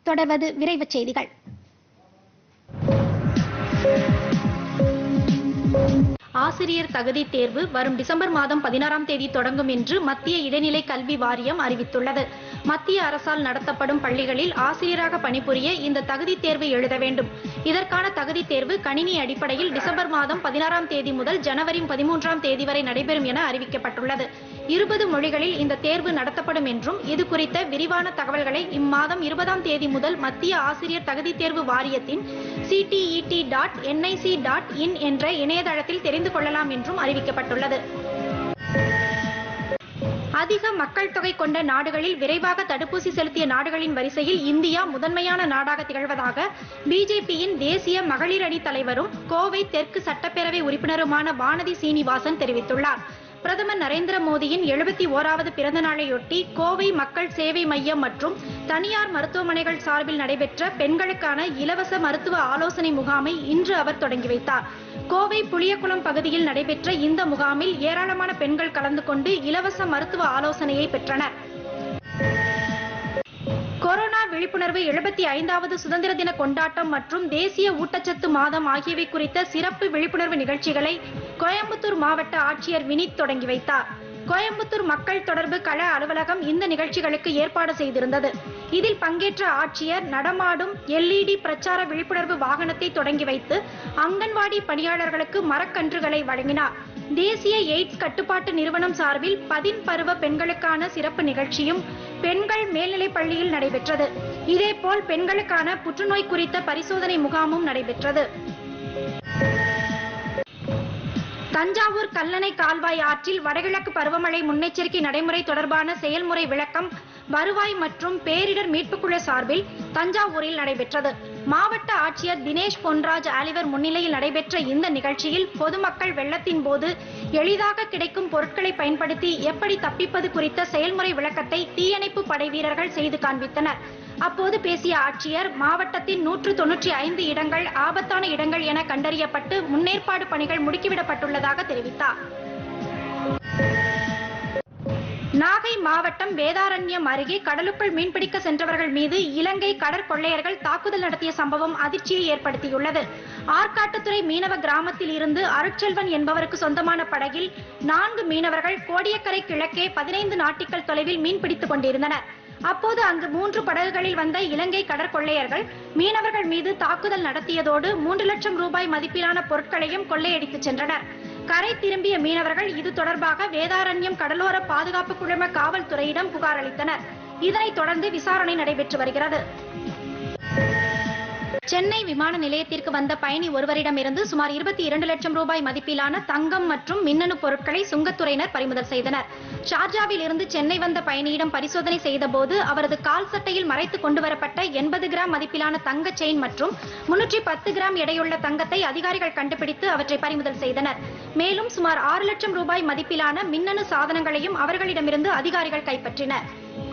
தொடர்வது விரைவுச் செய்திகள் ஆசிரியர் தகுதி தேர்வு வரும் டிசம்பர் மாதம் பதினாறாம் தேதி தொடங்கும் என்று மத்திய இடைநிலை கல்வி வாரியம் அறிவித்துள்ளது மத்திய அரசால் நடத்தப்படும் பள்ளிகளில் ஆசிரியராக பணிபுரிய இந்த தகுதி தேர்வு எழுத வேண்டும் இதற்கான தகுதி தேர்வு கணினி அடிப்படையில் டிசம்பர் மாதம் பதினாறாம் தேதி முதல் ஜனவரி பதிமூன்றாம் தேதி வரை நடைபெறும் என அறிவிக்கப்பட்டுள்ளது இருபது மொழிகளில் இந்த தேர்வு நடத்தப்படும் என்றும் இது குறித்த விரிவான தகவல்களை இம்மாதம் இருபதாம் தேதி முதல் மத்திய ஆசிரியர் தகுதி தேர்வு வாரியத்தின் CTET dot NIC dot in என்ற இணையதளத்தில் தெரிந்து கொள்ளலாம் என்றும் அறிவிக்கப்பட்டுள்ளது அதிக மக்கள் தொகை கொண்ட நாடுகளில் விரைவாக தடுப்பூசி செலுத்திய நாடுகளின் வரிசையில் இந்தியா முதன்மையான நாடாக திகழ்வதாக பிஜேபியின் தேசிய மகளிர் அணி தலைவரும் கோவை தெற்கு சட்டப்பேரவை உறுப்பினருமான வானதி சீனிவாசன் தெரிவித்துள்ளார் பிரதமர் நரேந்திர மோடியின் எழுபத்தி ஓராவது பிறந்த நாளையொட்டி கோவை மக்கள் சேவை மையம் மற்றும் தனியார் மருத்துவமனைகள் சார்பில் நடைபெற்ற பெண்களுக்கான இலவச மருத்துவ ஆலோசனை முகாமை இன்று அவர் தொடங்கி வைத்தார் கோவை புளியகுளம் பகுதியில் நடைபெற்ற இந்த முகாமில் ஏராளமான பெண்கள் கலந்து கொண்டு இலவச மருத்துவ ஆலோசனையை பெற்றனர் கொரோனா விழிப்புணர்வு எழுபத்தி ஐந்தாவது சுதந்திர தின கொண்டாட்டம் மற்றும் தேசிய ஊட்டச்சத்து மாதம் ஆகியவை குறித்த சிறப்பு விழிப்புணர்வு நிகழ்ச்சிகளை கோயம்புத்தூர் மாவட்ட ஆட்சியர் வினித் தொடங்கி வைத்தார் கோயம்புத்தூர் மக்கள் தொடர்பு கள அலுவலகம் இந்த நிகழ்ச்சிகளுக்கு ஏற்பாடு செய்திருந்தது இதில் பங்கேற்ற ஆட்சியர் நடமாடும் எல்இடி பிரச்சார விழிப்புணர்வு வாகனத்தை தொடங்கி வைத்து அங்கன்வாடி பணியாளர்களுக்கு மரக்கன்றுகளை வழங்கினார் தேசிய எய்ட்ஸ் கட்டுப்பாட்டு நிறுவனம் சார்பில் பதின் பருவ பெண்களுக்கான சிறப்பு நிகழ்ச்சியும் பெண்கள் மேல்நிலைப் பள்ளியில் நடைபெற்றது இதேபோல் பெண்களுக்கான புற்றுநோய் குறித்த பரிசோதனை முகாமும் நடைபெற்றது தஞ்சாவூர் கல்லணை கால்வாய் ஆற்றில் வடகிழக்கு பருவமழை முன்னெச்சரிக்கை நடைமுறை தொடர்பான செயல்முறை விளக்கம் வருவாய் மற்றும் பேரிடர் மீட்புக்குழு சார்பில் தஞ்சாவூரில் நடைபெற்றது மாவட்ட ஆட்சியர் தினேஷ் பொன்ராஜ் ஆலிவர் முன்னிலையில் நடைபெற்ற இந்த நிகழ்ச்சியில் பொதுமக்கள் வெள்ளத்தின் போது எளிதாக கிடைக்கும் பொருட்களை பயன்படுத்தி எப்படி தப்பிப்பது குறித்த செயல்முறை விளக்கத்தை தீயணைப்பு படை வீரர்கள் செய்து காண்பித்தனர் அப்போது பேசிய ஆட்சியர் மாவட்டத்தின் நூற்று தொன்னூற்றி ஐந்து இடங்கள் ஆபத்தான இடங்கள் என கண்டறியப்பட்டு முன்னேற்பாடு பணிகள் முடுக்கிவிடப்பட்டுள்ளதாக தெரிவித்தார் நாகை மாவட்டம் வேதாரண்யம் அருகே கடலுக்குள் மீன்பிடிக்க சென்றவர்கள் மீது இலங்கை கடற்கொள்ளையர்கள் தாக்குதல் நடத்திய சம்பவம் அதிர்ச்சியை ஏற்படுத்தியுள்ளது ஆற்காட்டுத்துறை மீனவ கிராமத்தில் இருந்து அருட்செல்வன் என்பவருக்கு சொந்தமான படகில் நான்கு மீனவர்கள் கோடியக்கரை கிழக்கே பதினைந்து நாட்டிக்கல் தொலைவில் மீன்பிடித்துக் கொண்டிருந்தனர் அப்போது அங்கு மூன்று படகுகளில் வந்த இலங்கை கடற்கொள்ளையர்கள் மீனவர்கள் மீது தாக்குதல் நடத்தியதோடு மூன்று லட்சம் ரூபாய் மதிப்பிலான பொருட்களையும் கொள்ளையடித்துச் சென்றனர் கரை திரும்பிய மீனவர்கள் இது தொடர்பாக வேதாரண்யம் கடலோர பாதுகாப்பு குழும காவல்துறையிடம் புகார் அளித்தனர் இதனைத் தொடர்ந்து விசாரணை நடைபெற்று வருகிறது சென்னை விமான நிலையத்திற்கு வந்த பயணி ஒருவரிடமிருந்து சுமார் இருபத்தி இரண்டு லட்சம் ரூபாய் மதிப்பிலான தங்கம் மற்றும் மின்னணு பொருட்களை சுங்கத்துறையினர் பறிமுதல் செய்தனர் ஷார்ஜாவில் இருந்து சென்னை வந்த பயணியிடம் பரிசோதனை செய்தபோது அவரது கால் சட்டையில் மறைத்து கொண்டு வரப்பட்ட எண்பது கிராம் மதிப்பிலான தங்க செயின் மற்றும் முன்னூற்றி பத்து கிராம் எடையுள்ள தங்கத்தை அதிகாரிகள் கண்டுபிடித்து அவற்றை பறிமுதல் செய்தனர் மேலும் சுமார் ஆறு லட்சம் ரூபாய் மதிப்பிலான மின்னணு சாதனங்களையும் அவர்களிடமிருந்து அதிகாரிகள் கைப்பற்றினர்